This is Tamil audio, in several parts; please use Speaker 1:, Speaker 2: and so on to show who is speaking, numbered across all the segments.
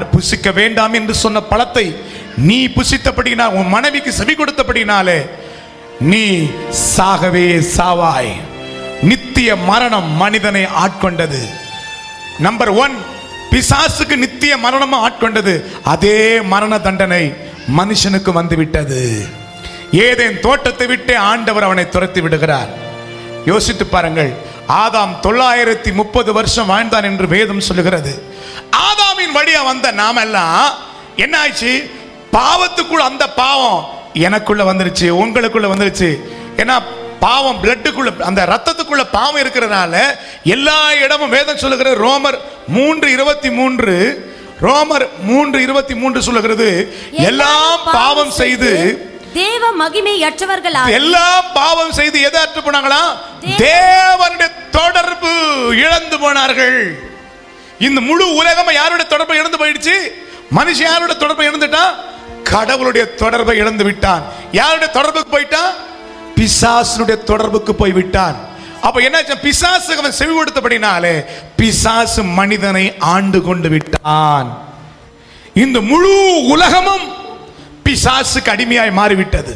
Speaker 1: புசிக்க வேண்டாம் என்று சொன்ன பழத்தை நீ புசித்தபடினா உன் மனைவிக்கு செவி கொடுத்தபடினாலே நீ சாகவே சாவாய் நித்திய மரணம் மனிதனை ஆட்கொண்டது நம்பர் ஒன் பிசாசுக்கு நித்திய மரணம் ஆட்கொண்டது அதே மரண தண்டனை மனுஷனுக்கு வந்து விட்டது ஏதேன் தோட்டத்தை விட்டே ஆண்டவர் அவனை துரத்தி விடுகிறார் யோசித்து பாருங்கள் ஆதாம் தொள்ளாயிரத்தி முப்பது வருஷம் வாழ்ந்தான் என்று வேதம் சொல்லுகிறது ஆதாமின் வழியா வந்த நாமெல்லாம் என்ன ஆச்சு பாவத்துக்குள்ள அந்த பாவம் எனக்குள்ள வந்துருச்சு உங்களுக்குள்ள வந்துருச்சு ஏன்னா பாவம் பிளட்டுக்குள்ள அந்த ரத்தத்துக்குள்ள பாவம் இருக்கிறதுனால எல்லா இடமும் வேதம் சொல்லுகிறது ரோமர் மூன்று இருபத்தி மூன்று ரோமர் மூன்று இருபத்தி மூன்று சொல்லுகிறது எல்லாம் பாவம் செய்து
Speaker 2: தேவ மகிமையற்றவர்களாக
Speaker 1: எல்லாம் பாவம் செய்து எதை அற்று போனாங்களா தேவனுடைய தொடர்பு இழந்து போனார்கள் இந்த முழு உலகம் யாருடைய தொடர்பை இழந்து போயிடுச்சு மனுஷன் யாருடைய தொடர்பை இழந்துட்டான் கடவுளுடைய தொடர்பை இழந்து விட்டான் யாருடைய தொடர்புக்கு போயிட்டான் பிசாசுடைய தொடர்புக்கு போய் விட்டான் அப்ப என்னாச்சு பிசாசு அவன் செவி கொடுத்தபடினாலே பிசாசு மனிதனை ஆண்டு கொண்டு விட்டான் இந்த முழு உலகமும் பிசாசுக்கு அடிமையாய் மாறிவிட்டது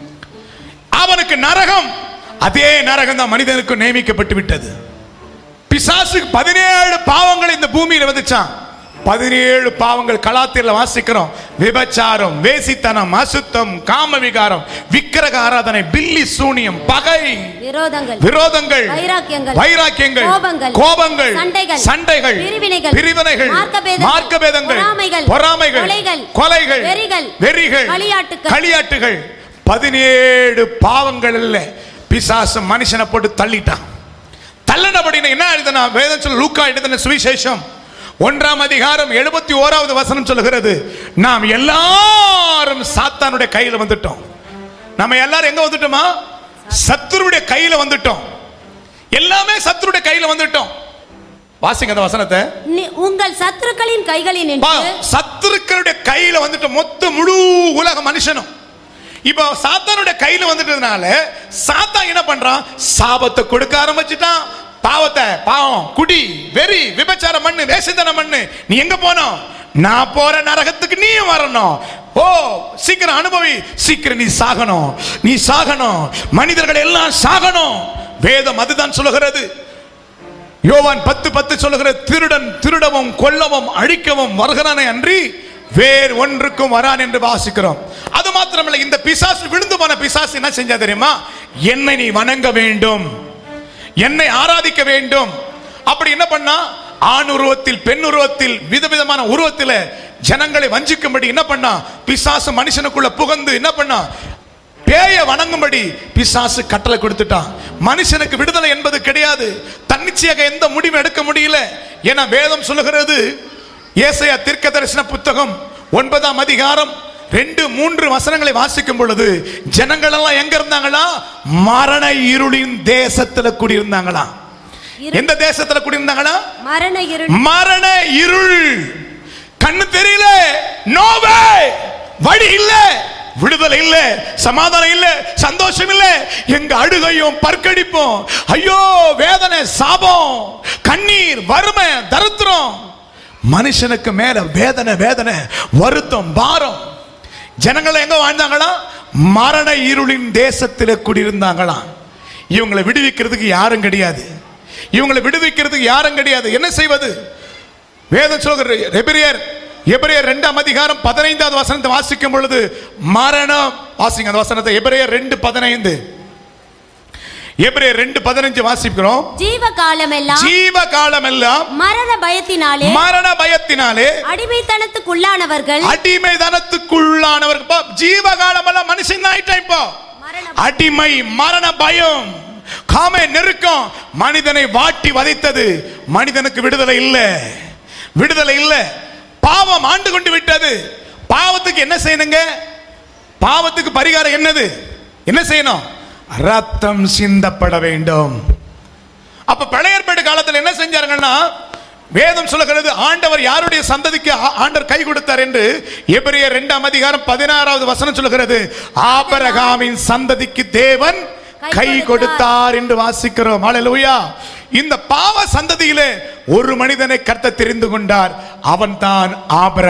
Speaker 1: அவனுக்கு நரகம் அதே நரகம் தான் மனிதனுக்கு நியமிக்கப்பட்டு விட்டது பிசாசுக்கு பதினேழு பாவங்கள் இந்த பூமியில வந்துச்சான் பதினேழு பாவங்கள் கலாத்திரில வாசிக்கிறோம் விபச்சாரம் வேசித்தனம் அசுத்தம் காம விகாரம் விக்கிரக ஆராதனை பில்லி சூனியம் பகை
Speaker 2: விரோதங்கள்
Speaker 1: விரோதங்கள்
Speaker 2: வைராக்கியங்கள்,
Speaker 1: வைராக்கியங்கள்
Speaker 2: கோபங்கள்,
Speaker 1: கோபங்கள்
Speaker 2: சண்டைகள்,
Speaker 1: சண்டைகள்
Speaker 2: பிரிவினைகள்,
Speaker 1: பிரிவினைகள்
Speaker 2: மார்க்கபேதங்கள்,
Speaker 1: மார்க்கபேதங்கள்
Speaker 2: பொறாமைகள்,
Speaker 1: பொறாமைகள்
Speaker 2: கொலைகள்,
Speaker 1: கொலைகள்
Speaker 2: வெறிகள்,
Speaker 1: வெறிகள்
Speaker 2: களியாட்டுக்கள்.
Speaker 1: களியாட்டுகள் பதினேழு பாவங்கள் இல்ல பிசாசு மனுஷனை போட்டு தள்ளிட்டான் தள்ளனபடின என்ன எழுதுனா வேதம் சொல்ல லூக்கா எழுதின சுவிசேஷம் ஒன்றாம் அதிகாரம் எழுபத்தி ஓராவது வசனம் சொல்லுகிறது நாம் எல்லாரும் சாத்தானுடைய கையில வந்துட்டோம் நம்ம எல்லாரும் எங்க வந்துட்டோமா சத்துருடைய கையில வந்துட்டோம் எல்லாமே சத்துருடைய கையில வந்துட்டோம் வாசிங்க அந்த வசனத்தை
Speaker 2: நி- உங்கள் சத்துருக்களின் கைகளில்
Speaker 1: பா,
Speaker 2: நின்று
Speaker 1: சத்துருக்களுடைய கையில வந்துட்டு மொத்த முழு உலக மனுஷனும் இப்போ சாத்தானுடைய கையில வந்துட்டதுனால சாத்தான் என்ன பண்றான் சாபத்தை கொடுக்க ஆரம்பிச்சுட்டான் பாவத்தை பாவம் குடி வெறி விபச்சாரம் பண்ணு வேசித்தனம் பண்ணு நீ எங்க போனோம் நான் போற நரகத்துக்கு நீயும் வரணும் ஓ சீக்கிரம் அனுபவி சீக்கிரம் நீ சாகணும் நீ சாகணும் மனிதர்கள் எல்லாம் சாகணும் வேதம் அதுதான் சொல்லுகிறது யோவான் பத்து பத்து சொல்லுகிற திருடன் திருடவும் கொல்லவும் அழிக்கவும் வருகிறானே அன்றி வேறு ஒன்றுக்கும் வரான் என்று வாசிக்கிறோம் அது மாத்திரமல்ல இந்த பிசாசு விழுந்து போன பிசாசு என்ன செஞ்சா தெரியுமா என்னை நீ வணங்க வேண்டும் என்னை ஆராதிக்க வேண்டும் அப்படி என்ன பண்ணா ஆண் உருவத்தில் பெண் உருவத்தில் விதவிதமான உருவத்தில் ஜனங்களை வஞ்சிக்கும்படி என்ன பண்ணா பிசாசு மனுஷனுக்குள்ள புகுந்து என்ன பண்ணா பேய வணங்கும்படி பிசாசு கட்டளை கொடுத்துட்டான் மனுஷனுக்கு விடுதலை என்பது கிடையாது தன்னிச்சையாக எந்த முடிவும் எடுக்க முடியல என வேதம் சொல்லுகிறது ஏசையா தீர்க்க தரிசன புத்தகம் ஒன்பதாம் அதிகாரம் ரெண்டு மூன்று வசனங்களை வாசிக்கும் பொழுது ஜனங்கள் எல்லாம் எங்க இருந்தாங்களா மரண இருளின் தேசத்துல குடியிருந்தாங்களா
Speaker 2: இரு-
Speaker 1: எந்த தேசத்துல குடியிருந்தாங்களா
Speaker 2: மரண இருள்
Speaker 1: மரண இருள் கண்ணு தெரியல நோவே வழி இல்ல விடுதலை இல்ல சமாதானம் இல்ல சந்தோஷம் இல்ல எங்க அழுகையும் பற்கடிப்பும் ஐயோ வேதனை சாபம் கண்ணீர் வறுமை தரித்திரம் மனுஷனுக்கு மேல வேதனை வேதனை வருத்தம் பாரம் ஜனங்கள் எங்க வாழ்ந்தாங்களா மரண இருளின் தேசத்தில் குடியிருந்தாங்களாம் இவங்களை விடுவிக்கிறதுக்கு யாரும் கிடையாது இவங்களை விடுவிக்கிறதுக்கு யாரும் கிடையாது என்ன செய்வது வேதம் சொல்கிற எபிரியர் எபிரியர் இரண்டாம் அதிகாரம் பதினைந்தாவது வசனத்தை வாசிக்கும் பொழுது மரணம் வாசிங்க அந்த வசனத்தை எபிரியர் ரெண்டு பதினைந்து எபிரியர் ரெண்டு பதினஞ்சு வாசிக்கிறோம்
Speaker 2: ஜீவ காலமெல்லாம்
Speaker 1: ஜீவ காலம் எல்லாம்
Speaker 2: மரண பயத்தினாலே
Speaker 1: மரண பயத்தினாலே
Speaker 2: அடிமைத்தனத்துக்குள்ளானவர்கள்
Speaker 1: அடிமைதனத்துக்குள்ளானவர்கள் பா, ஜீவ காலம் எல்லாம் மனுஷன் ஆயிட்டான் இப்போ
Speaker 2: மரண
Speaker 1: அடிமை மரண பயம் காம நெருக்கம் மனிதனை வாட்டி வதைத்தது மனிதனுக்கு விடுதலை இல்ல விடுதலை இல்ல பாவம் ஆண்டு கொண்டு விட்டது பாவத்துக்கு என்ன செய்யணுங்க பாவத்துக்கு பரிகாரம் என்னது என்ன செய்யணும் ரத்தம் சிந்தப்பட வேண்டும் அப்ப பழைய ஏற்பாடு காலத்தில் என்ன செஞ்சாருங்கன்னா வேதம் சொல்லுகிறது ஆண்டவர் யாருடைய சந்ததிக்கு ஆ- ஆண்டவர் கை கொடுத்தார் என்று எபிரேயர் இரண்டாம் அதிகாரம் பதினாறாவது வசனம் சொல்லுகிறது ஆபரகாமின் சந்ததிக்கு தேவன் கை கொடுத்தார் என்று வாசிக்கிறோம் ஹalleluya இந்த பாவ சந்ததியிலே ஒரு மனிதனை கர்த்தர் தெரிந்து கொண்டார் அவன் தான் ஆபர